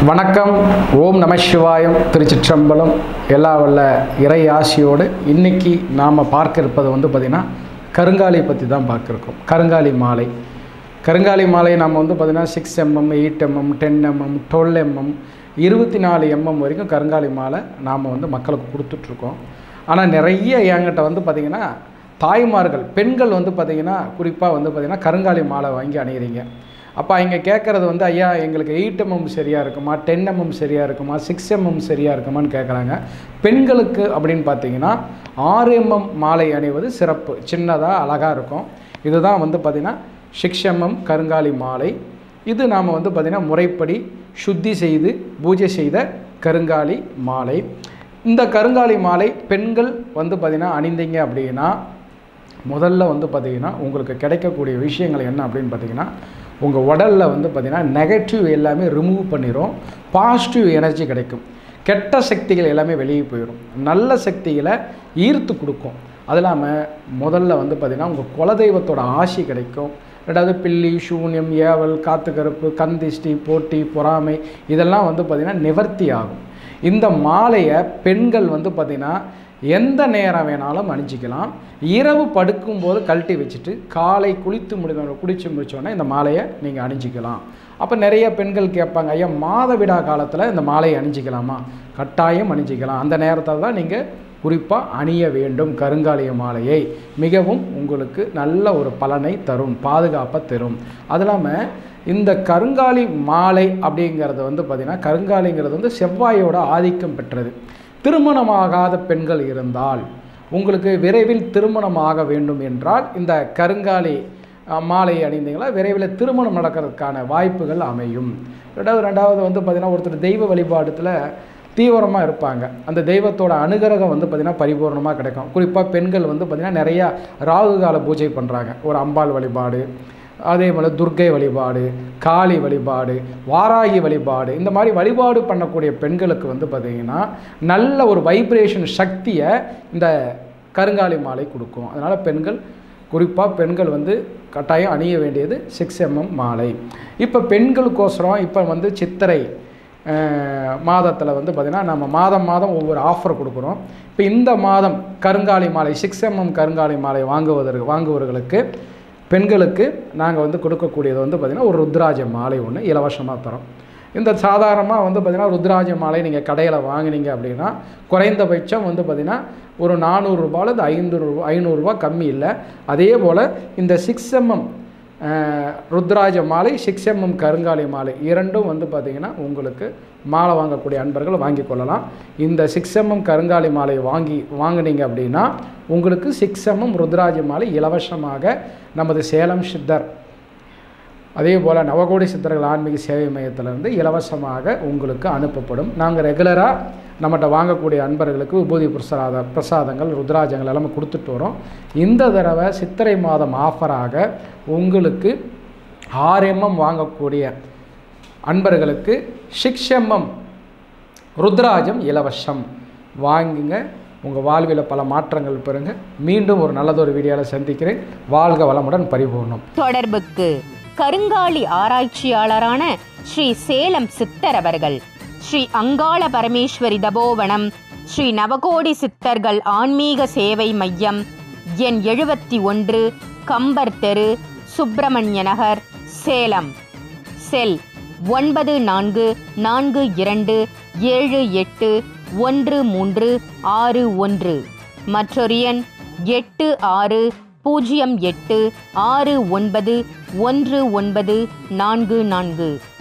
வணக்கம் ஓம் நம சிவாயம் திருச்சிற்றம்பலம் எல்லா வல்ல இறை ஆசியோடு இன்னைக்கு நாம் பார்க்க இருப்பது வந்து பார்த்திங்கன்னா கருங்காலி பற்றி தான் பார்க்க இருக்கோம் கருங்காலி மாலை கருங்காலி மாலை நம்ம வந்து பார்த்திங்கன்னா six MM eight MM ten MM twelve MM இருபத்தி நாலு எம்எம் வரைக்கும் கருங்காலி மாலை நாம் வந்து மக்களுக்கு கொடுத்துட்ருக்கோம் ஆனால் நிறைய என்கிட்ட வந்து பார்த்திங்கன்னா தாய்மார்கள் பெண்கள் வந்து பார்த்திங்கன்னா குறிப்பாக வந்து பார்த்திங்கன்னா கருங்காலி மாலை வாங்கி அணியிறீங்க அப்போ இங்கே கேட்குறது வந்து ஐயா எங்களுக்கு எயிட் எம்எம் சரியாக இருக்குமா டென் எம்எம் சரியாக இருக்குமா சிக்ஸ் எம்எம் சரியாக இருக்குமான்னு கேட்குறாங்க பெண்களுக்கு அப்படின்னு பார்த்தீங்கன்னா ஆறு எம்எம் மாலை அணிவது சிறப்பு சின்னதாக அழகாக இருக்கும் இதுதான் வந்து பார்த்திங்கன்னா சிக்ஸ் எம்எம் கருங்காலி மாலை இது நாம் வந்து பார்த்திங்கன்னா முறைப்படி சுத்தி செய்து பூஜை செய்த கருங்காலி மாலை இந்த கருங்காலி மாலை பெண்கள் வந்து பார்த்திங்கன்னா அணிந்தீங்க அப்படின்னா முதல்ல வந்து பார்த்திங்கன்னா உங்களுக்கு கிடைக்கக்கூடிய விஷயங்கள் என்ன அப்படின்னு பார்த்தீங்கன்னா உங்கள் உடலில் வந்து பார்த்திங்கன்னா நெகட்டிவ் எல்லாமே ரிமூவ் பண்ணிடும் பாசிட்டிவ் எனர்ஜி கிடைக்கும் கெட்ட சக்திகள் எல்லாமே வெளியே போயிடும் நல்ல சக்திகளை ஈர்த்து கொடுக்கும் அது இல்லாமல் முதல்ல வந்து பார்த்திங்கன்னா உங்கள் குலதெய்வத்தோட ஆசி கிடைக்கும் ரெண்டாவது பில்லி சூன்யம் ஏவல் காத்துக்கருப்பு கந்திஷ்டி போட்டி பொறாமை இதெல்லாம் வந்து பார்த்திங்கன்னா நிவர்த்தி ஆகும் இந்த மாலையை பெண்கள் வந்து பார்த்திங்கன்னா எந்த நேரம் வேணாலும் அணிஞ்சிக்கலாம் இரவு படுக்கும்போது கழட்டி வச்சுட்டு காலை குளித்து முடிந்த குளித்து முடித்தோடனே இந்த மாலையை நீங்கள் அணிஞ்சிக்கலாம் அப்போ நிறைய பெண்கள் கேட்பாங்க ஐயா மாதவிடா காலத்தில் இந்த மாலையை அணிஞ்சிக்கலாமா கட்டாயம் அணிஞ்சிக்கலாம் அந்த நேரத்தில் தான் நீங்கள் குறிப்பாக அணிய வேண்டும் கருங்காலிய மாலையை மிகவும் உங்களுக்கு நல்ல ஒரு பலனை தரும் பாதுகாப்பை தரும் அது இல்லாமல் இந்த கருங்காலி மாலை அப்படிங்கிறது வந்து பார்த்திங்கன்னா கருங்காலிங்கிறது வந்து செவ்வாயோட ஆதிக்கம் பெற்றது திருமணமாகாத பெண்கள் இருந்தால் உங்களுக்கு விரைவில் திருமணமாக வேண்டும் என்றால் இந்த கருங்காலி அஹ், மாலை அணிந்தீங்களா விரைவில் திருமணம் நடக்கிறதுக்கான வாய்ப்புகள் அமையும் ரெண்டாவது ரெண்டாவது வந்து பார்த்திங்கன்னா ஒருத்தர் தெய்வ வழிபாடுத்தில் தீவிரமாக இருப்பாங்க அந்த தெய்வத்தோட அனுகிரகம் வந்து பார்த்திங்கன்னா பரிபூர்ணமாக கிடைக்கும் குறிப்பாக பெண்கள் வந்து பார்த்திங்கன்னா நிறையா ராகு கால பூஜை பண்ணுறாங்க ஒரு அம்பாள் வழிபாடு அதே போல் துர்க்கை வழிபாடு காளி வழிபாடு வாராகி வழிபாடு இந்த மாதிரி வழிபாடு பண்ணக்கூடிய பெண்களுக்கு வந்து பார்த்திங்கன்னா நல்ல ஒரு வைப்ரேஷன் சக்தியை இந்த கருங்காலி மாலை கொடுக்கும் அதனால் பெண்கள் குறிப்பாக பெண்கள் வந்து கட்டாயம் அணிய வேண்டியது சிக்ஸ் எம்எம் மாலை இப்போ பெண்களுக்கோசரம் இப்போ வந்து சித்திரை மாதத்தில் வந்து பார்த்திங்கன்னா நம்ம மாதம் மாதம் ஒவ்வொரு ஆஃபர் கொடுக்குறோம் இப்போ இந்த மாதம் கருங்காலி மாலை சிக்ஸ் எம்எம் கருங்காலி மாலை வாங்குவதற்கு வாங்குவர்களுக்கு பெண்களுக்கு நாங்கள் வந்து கொடுக்கக்கூடியது வந்து பார்த்திங்கன்னா ஒரு ருத்ராஜ மாலை ஒன்று இலவசமாக தரோம் இந்த சாதாரணமாக வந்து பார்த்திங்கன்னா ருத்ராஜ மாலை நீங்கள் கடையில் வாங்கினீங்க அப்படின்னா குறைந்தபட்சம் வந்து பார்த்திங்கன்னா ஒரு நானூறுரூபாலேருந்து ஐநூறு ரூபா ஐநூறுரூவா கம்மி இல்லை அதே போல் இந்த சிக்ஸ் எம்எம் ருத்ராஜ மாலை சிக்ஸ் எம்எம் கருங்காலி மாலை இரண்டும் வந்து பார்த்திங்கன்னா உங்களுக்கு மாலை வாங்கக்கூடிய அன்பர்கள் வாங்கி கொள்ளலாம் இந்த சிக்ஸ் எம்எம் கருங்காலி மாலை வாங்கி வாங்குனீங்க அப்படின்னா உங்களுக்கு சிக்ஸ் எம்எம் ருத்ராஜ மாலை இலவசமாக நமது சேலம் சித்தர் அதே போல் நவகோடி சித்தர்கள் ஆன்மீக சேவை மையத்திலிருந்து இலவசமாக உங்களுக்கு அனுப்பப்படும் நாங்கள் ரெகுலராக நம்மகிட்ட வாங்கக்கூடிய அன்பர்களுக்கு விபூதி பிரசாத பிரசாதங்கள் ருத்ராஜங்கள் எல்லாமே கொடுத்துட்டு வரோம் இந்த தடவை சித்திரை மாதம் ஆஃபராக உங்களுக்கு ஆர்எம்எம் வாங்கக்கூடிய அன்பர்களுக்கு சிக்ஸ் எம்எம் ருத்ராஜம் இலவசம் வாங்குங்க உங்கள் வாழ்வில் பல மாற்றங்கள் பெறுங்க மீண்டும் ஒரு நல்லதொரு வீடியோவில் சந்திக்கிறேன் வாழ்க வளமுடன் பரிபூர்ணம் தொடர்புக்கு கருங்காலி ஆராய்ச்சியாளரான ஸ்ரீ சேலம் சித்தர் அவர்கள் ஸ்ரீ அங்காள பரமேஸ்வரி தபோவனம் ஸ்ரீ நவகோடி சித்தர்கள் ஆன்மீக சேவை மையம் எண் எழுபத்தி ஒன்று கம்பர் தெரு சுப்பிரமணிய நகர் சேலம் செல் ஒன்பது நான்கு நான்கு இரண்டு ஏழு எட்டு ஒன்று மூன்று ஆறு ஒன்று மற்றொரு எண் எட்டு ஆறு பூஜ்ஜியம் எட்டு ஆறு ஒன்பது ஒன்று ஒன்பது நான்கு நான்கு